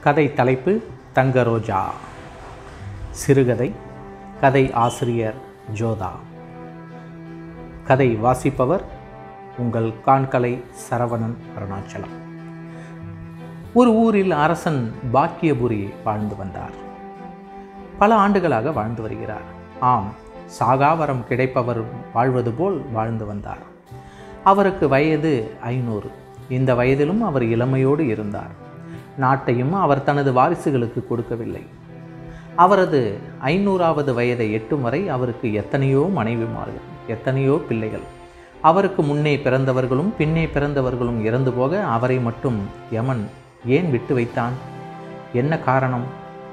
கதை தலைப்பு தங்க ரோஜா சிறுகதை கதை ஆசிரியர் ஜோதா கதை வாசிப்பவர் உங்கள் காண்கலை சரவணன் அருணாச்சலம் ஒரு ஊரில் அரசன் பாக்கியபுரி வாழ்ந்து வந்தார் பல ஆண்டுகளாக வாழ்ந்து வருகிறார் ஆம் சாகாவரம் கிடைப்பவர் வாழ்வது போல் வாழ்ந்து வந்தார் அவருக்கு வயது ஐநூறு இந்த வயதிலும் அவர் இளமையோடு இருந்தார் நாட்டையும் அவர் தனது வாரிசுகளுக்கு கொடுக்கவில்லை அவரது ஐநூறாவது வயதை எட்டும் வரை அவருக்கு எத்தனையோ மனைவிமார்கள் எத்தனையோ பிள்ளைகள் அவருக்கு முன்னே பிறந்தவர்களும் பின்னே பிறந்தவர்களும் இறந்து போக அவரை மட்டும் யமன் ஏன் விட்டு வைத்தான் என்ன காரணம்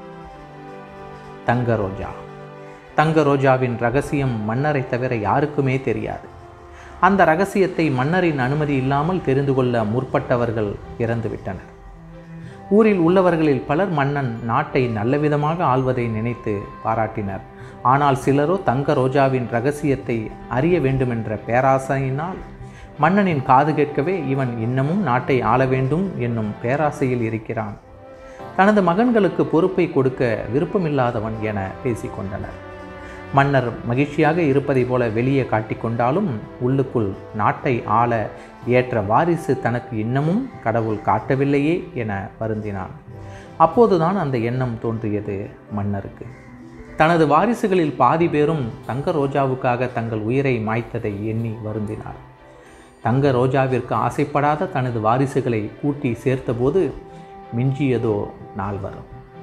தங்க ரோஜா தங்க ரோஜாவின் ரகசியம் மன்னரை தவிர யாருக்குமே தெரியாது அந்த ரகசியத்தை மன்னரின் அனுமதி இல்லாமல் தெரிந்து கொள்ள முற்பட்டவர்கள் இறந்துவிட்டனர் ஊரில் உள்ளவர்களில் பலர் மன்னன் நாட்டை நல்லவிதமாக ஆள்வதை நினைத்து பாராட்டினர் ஆனால் சிலரோ தங்க ரோஜாவின் ரகசியத்தை அறிய வேண்டுமென்ற பேராசையினால் மன்னனின் காது கேட்கவே இவன் இன்னமும் நாட்டை ஆள வேண்டும் என்னும் பேராசையில் இருக்கிறான் தனது மகன்களுக்கு பொறுப்பை கொடுக்க விருப்பமில்லாதவன் என பேசிக்கொண்டனர் மன்னர் மகிழ்ச்சியாக இருப்பதைப் போல வெளியே காட்டிக்கொண்டாலும் உள்ளுக்குள் நாட்டை ஆள ஏற்ற வாரிசு தனக்கு இன்னமும் கடவுள் காட்டவில்லையே என வருந்தினான் அப்போதுதான் அந்த எண்ணம் தோன்றியது மன்னருக்கு தனது வாரிசுகளில் பாதி பேரும் தங்க ரோஜாவுக்காக தங்கள் உயிரை மாய்த்ததை எண்ணி வருந்தினார் தங்க ரோஜாவிற்கு ஆசைப்படாத தனது வாரிசுகளை கூட்டி சேர்த்தபோது மிஞ்சியதோ நால்வர்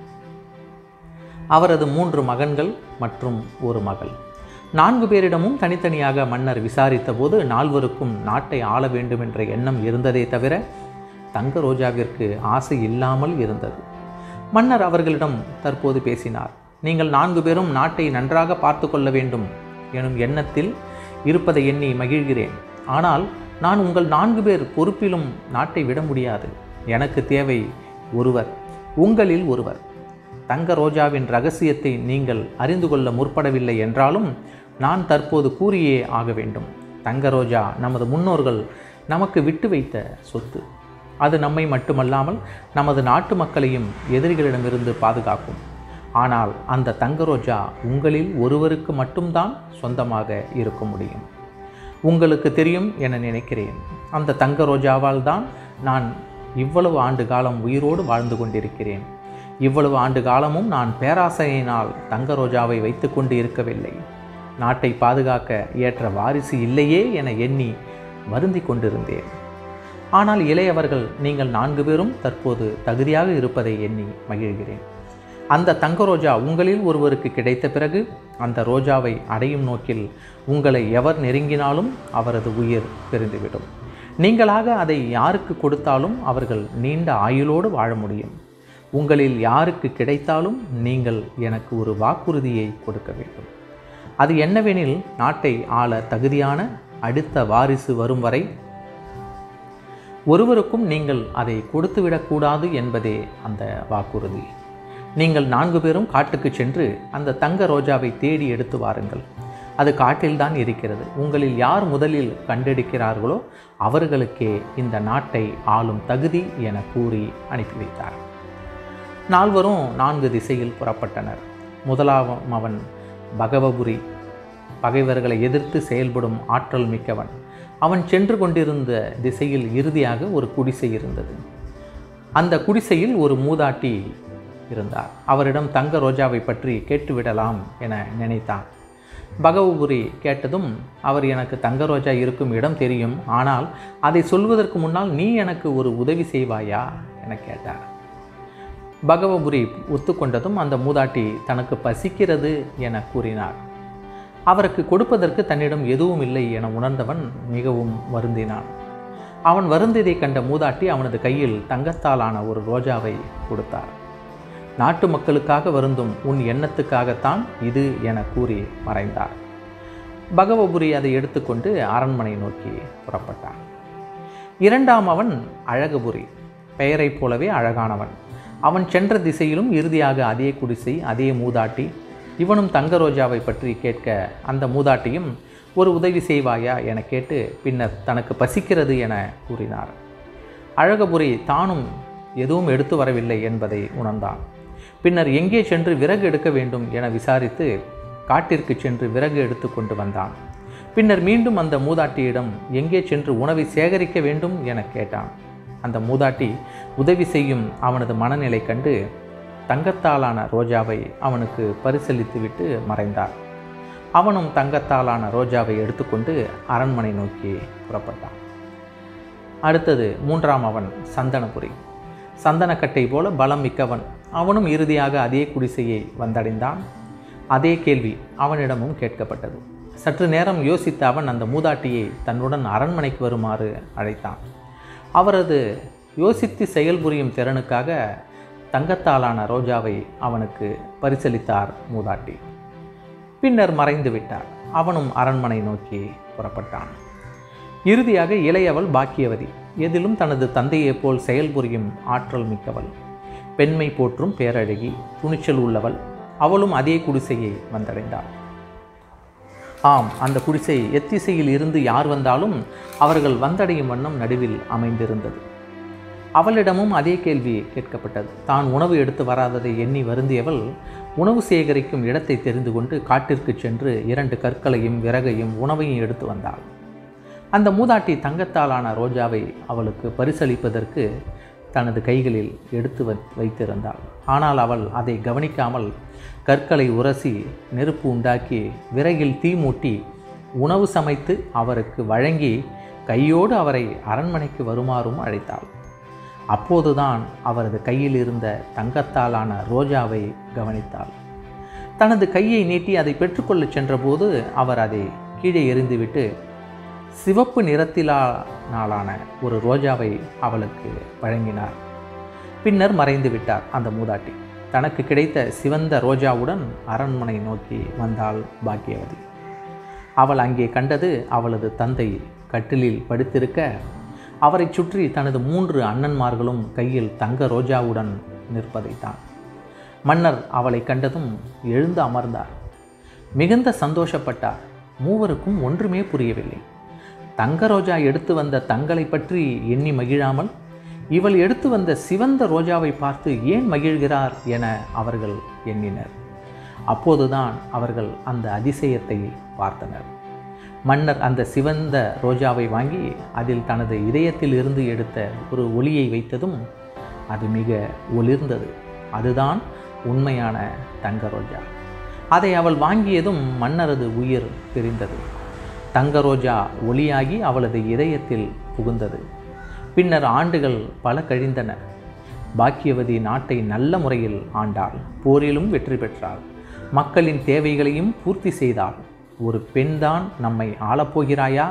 அவரது மூன்று மகன்கள் மற்றும் ஒரு மகள் நான்கு பேரிடமும் தனித்தனியாக மன்னர் விசாரித்த போது நால்வருக்கும் நாட்டை ஆள வேண்டும் என்ற எண்ணம் இருந்ததே தவிர தங்க ரோஜாவிற்கு ஆசை இல்லாமல் இருந்தது மன்னர் அவர்களிடம் தற்போது பேசினார் நீங்கள் நான்கு பேரும் நாட்டை நன்றாக பார்த்து கொள்ள வேண்டும் எனும் எண்ணத்தில் இருப்பதை எண்ணி மகிழ்கிறேன் ஆனால் நான் உங்கள் நான்கு பேர் பொறுப்பிலும் நாட்டை விட முடியாது எனக்கு தேவை ஒருவர் உங்களில் ஒருவர் தங்க ரோஜாவின் ரகசியத்தை நீங்கள் அறிந்து கொள்ள முற்படவில்லை என்றாலும் நான் தற்போது கூறியே ஆக வேண்டும் தங்க ரோஜா நமது முன்னோர்கள் நமக்கு விட்டு வைத்த சொத்து அது நம்மை மட்டுமல்லாமல் நமது நாட்டு மக்களையும் எதிரிகளிடமிருந்து பாதுகாக்கும் ஆனால் அந்த தங்க ரோஜா உங்களில் ஒருவருக்கு மட்டும்தான் சொந்தமாக இருக்க முடியும் உங்களுக்கு தெரியும் என நினைக்கிறேன் அந்த தங்க ரோஜாவால் தான் நான் இவ்வளவு ஆண்டு காலம் உயிரோடு வாழ்ந்து கொண்டிருக்கிறேன் இவ்வளவு ஆண்டு காலமும் நான் பேராசையினால் தங்க ரோஜாவை வைத்து கொண்டு இருக்கவில்லை நாட்டை பாதுகாக்க ஏற்ற வாரிசு இல்லையே என எண்ணி வருந்தி கொண்டிருந்தேன் ஆனால் இளையவர்கள் நீங்கள் நான்கு பேரும் தற்போது தகுதியாக இருப்பதை எண்ணி மகிழ்கிறேன் அந்த தங்க ரோஜா உங்களில் ஒருவருக்கு கிடைத்த பிறகு அந்த ரோஜாவை அடையும் நோக்கில் உங்களை எவர் நெருங்கினாலும் அவரது உயிர் பிரிந்துவிடும் நீங்களாக அதை யாருக்கு கொடுத்தாலும் அவர்கள் நீண்ட ஆயுளோடு வாழ முடியும் உங்களில் யாருக்கு கிடைத்தாலும் நீங்கள் எனக்கு ஒரு வாக்குறுதியை கொடுக்க வேண்டும் அது என்னவெனில் நாட்டை ஆள தகுதியான அடுத்த வாரிசு வரும் வரை ஒருவருக்கும் நீங்கள் அதை கொடுத்துவிடக்கூடாது என்பதே அந்த வாக்குறுதி நீங்கள் நான்கு பேரும் காட்டுக்கு சென்று அந்த தங்க ரோஜாவை தேடி எடுத்து வாருங்கள் அது காட்டில்தான் இருக்கிறது உங்களில் யார் முதலில் கண்டெடுக்கிறார்களோ அவர்களுக்கே இந்த நாட்டை ஆளும் தகுதி என கூறி அனுப்பி வைத்தார் நால்வரும் நான்கு திசையில் புறப்பட்டனர் முதலாவம் அவன் பகவபுரி பகைவர்களை எதிர்த்து செயல்படும் ஆற்றல் மிக்கவன் அவன் சென்று கொண்டிருந்த திசையில் இறுதியாக ஒரு குடிசை இருந்தது அந்த குடிசையில் ஒரு மூதாட்டி இருந்தார் அவரிடம் தங்க ரோஜாவை பற்றி கேட்டுவிடலாம் என நினைத்தான் பகவபுரி கேட்டதும் அவர் எனக்கு தங்க ரோஜா இருக்கும் இடம் தெரியும் ஆனால் அதை சொல்வதற்கு முன்னால் நீ எனக்கு ஒரு உதவி செய்வாயா என கேட்டார் பகவபுரி ஒத்துக்கொண்டதும் அந்த மூதாட்டி தனக்கு பசிக்கிறது என கூறினார் அவருக்கு கொடுப்பதற்கு தன்னிடம் எதுவும் இல்லை என உணர்ந்தவன் மிகவும் வருந்தினான் அவன் வருந்தியதை கண்ட மூதாட்டி அவனது கையில் தங்கத்தாலான ஒரு ரோஜாவை கொடுத்தார் நாட்டு மக்களுக்காக வருந்தும் உன் எண்ணத்துக்காகத்தான் இது என கூறி மறைந்தார் பகவபுரி அதை எடுத்துக்கொண்டு அரண்மனை நோக்கி புறப்பட்டான் இரண்டாம் அவன் அழகுபுரி பெயரைப் போலவே அழகானவன் அவன் சென்ற திசையிலும் இறுதியாக அதே குடிசை அதே மூதாட்டி இவனும் தங்க ரோஜாவை பற்றி கேட்க அந்த மூதாட்டியும் ஒரு உதவி செய்வாயா என கேட்டு பின்னர் தனக்கு பசிக்கிறது என கூறினார் அழகபுரி தானும் எதுவும் எடுத்து வரவில்லை என்பதை உணர்ந்தான் பின்னர் எங்கே சென்று விறகு எடுக்க வேண்டும் என விசாரித்து காட்டிற்கு சென்று விறகு எடுத்து கொண்டு வந்தான் பின்னர் மீண்டும் அந்த மூதாட்டியிடம் எங்கே சென்று உணவை சேகரிக்க வேண்டும் என கேட்டான் அந்த மூதாட்டி உதவி செய்யும் அவனது மனநிலை கண்டு தங்கத்தாலான ரோஜாவை அவனுக்கு பரிசளித்துவிட்டு மறைந்தார் அவனும் தங்கத்தாலான ரோஜாவை எடுத்துக்கொண்டு அரண்மனை நோக்கி புறப்பட்டான் அடுத்தது மூன்றாம் அவன் சந்தனபுரி சந்தனக்கட்டை போல பலம் மிக்கவன் அவனும் இறுதியாக அதே குடிசையை வந்தடைந்தான் அதே கேள்வி அவனிடமும் கேட்கப்பட்டது சற்று நேரம் யோசித்த அவன் அந்த மூதாட்டியை தன்னுடன் அரண்மனைக்கு வருமாறு அழைத்தான் அவரது யோசித்து செயல்புரியும் திறனுக்காக தங்கத்தாலான ரோஜாவை அவனுக்கு பரிசளித்தார் மூதாட்டி பின்னர் மறைந்து விட்டார் அவனும் அரண்மனை நோக்கி புறப்பட்டான் இறுதியாக இளையவள் பாக்கியவதி எதிலும் தனது தந்தையைப் போல் செயல்புரியும் ஆற்றல் மிக்கவள் பெண்மை போற்றும் பேரழகி துணிச்சல் உள்ளவள் அவளும் அதே குடிசையை வந்தடைந்தாள் ஆம் அந்த குடிசை எத்திசையில் இருந்து யார் வந்தாலும் அவர்கள் வந்தடையும் வண்ணம் நடுவில் அமைந்திருந்தது அவளிடமும் அதே கேள்வி கேட்கப்பட்டது தான் உணவு எடுத்து வராததை எண்ணி வருந்தியவள் உணவு சேகரிக்கும் இடத்தை தெரிந்து கொண்டு காட்டிற்கு சென்று இரண்டு கற்களையும் விறகையும் உணவையும் எடுத்து வந்தாள் அந்த மூதாட்டி தங்கத்தாலான ரோஜாவை அவளுக்கு பரிசளிப்பதற்கு தனது கைகளில் எடுத்து வ வைத்திருந்தாள் ஆனால் அவள் அதை கவனிக்காமல் கற்களை உரசி நெருப்பு உண்டாக்கி விறகில் தீ மூட்டி உணவு சமைத்து அவருக்கு வழங்கி கையோடு அவரை அரண்மனைக்கு வருமாறும் அழைத்தாள் அப்போதுதான் அவரது கையில் இருந்த தங்கத்தாலான ரோஜாவை கவனித்தாள் தனது கையை நீட்டி அதை பெற்றுக்கொள்ளச் சென்றபோது அவர் அதை கீழே எறிந்துவிட்டு சிவப்பு நிறத்திலான ஒரு ரோஜாவை அவளுக்கு வழங்கினார் பின்னர் மறைந்து விட்டார் அந்த மூதாட்டி தனக்கு கிடைத்த சிவந்த ரோஜாவுடன் அரண்மனை நோக்கி வந்தாள் பாக்கியவதி அவள் அங்கே கண்டது அவளது தந்தை கட்டிலில் படுத்திருக்க அவரை சுற்றி தனது மூன்று அண்ணன்மார்களும் கையில் தங்க ரோஜாவுடன் நிற்பதைத்தான் மன்னர் அவளை கண்டதும் எழுந்து அமர்ந்தார் மிகுந்த சந்தோஷப்பட்டார் மூவருக்கும் ஒன்றுமே புரியவில்லை தங்க ரோஜா எடுத்து வந்த தங்களை பற்றி எண்ணி மகிழாமல் இவள் எடுத்து வந்த சிவந்த ரோஜாவை பார்த்து ஏன் மகிழ்கிறார் என அவர்கள் எண்ணினர் அப்போதுதான் அவர்கள் அந்த அதிசயத்தை பார்த்தனர் மன்னர் அந்த சிவந்த ரோஜாவை வாங்கி அதில் தனது இதயத்தில் இருந்து எடுத்த ஒரு ஒளியை வைத்ததும் அது மிக ஒளிர்ந்தது அதுதான் உண்மையான தங்க ரோஜா அதை அவள் வாங்கியதும் மன்னரது உயிர் பிரிந்தது தங்க ரோஜா ஒளியாகி அவளது இதயத்தில் புகுந்தது பின்னர் ஆண்டுகள் பல கழிந்தன பாக்கியவதி நாட்டை நல்ல முறையில் ஆண்டாள் போரிலும் வெற்றி பெற்றாள் மக்களின் தேவைகளையும் பூர்த்தி செய்தாள் ஒரு பெண்தான் நம்மை ஆளப்போகிறாயா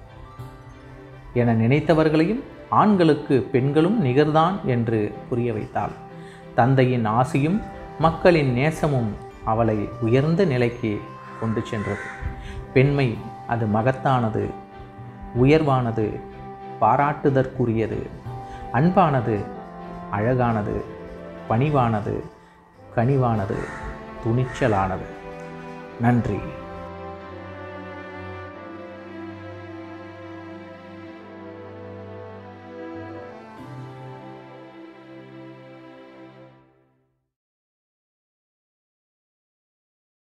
என நினைத்தவர்களையும் ஆண்களுக்கு பெண்களும் நிகர்தான் என்று புரிய வைத்தாள் தந்தையின் ஆசையும் மக்களின் நேசமும் அவளை உயர்ந்த நிலைக்கு கொண்டு சென்றது பெண்மை அது மகத்தானது உயர்வானது பாராட்டுதற்குரியது அன்பானது அழகானது பணிவானது கனிவானது துணிச்சலானது நன்றி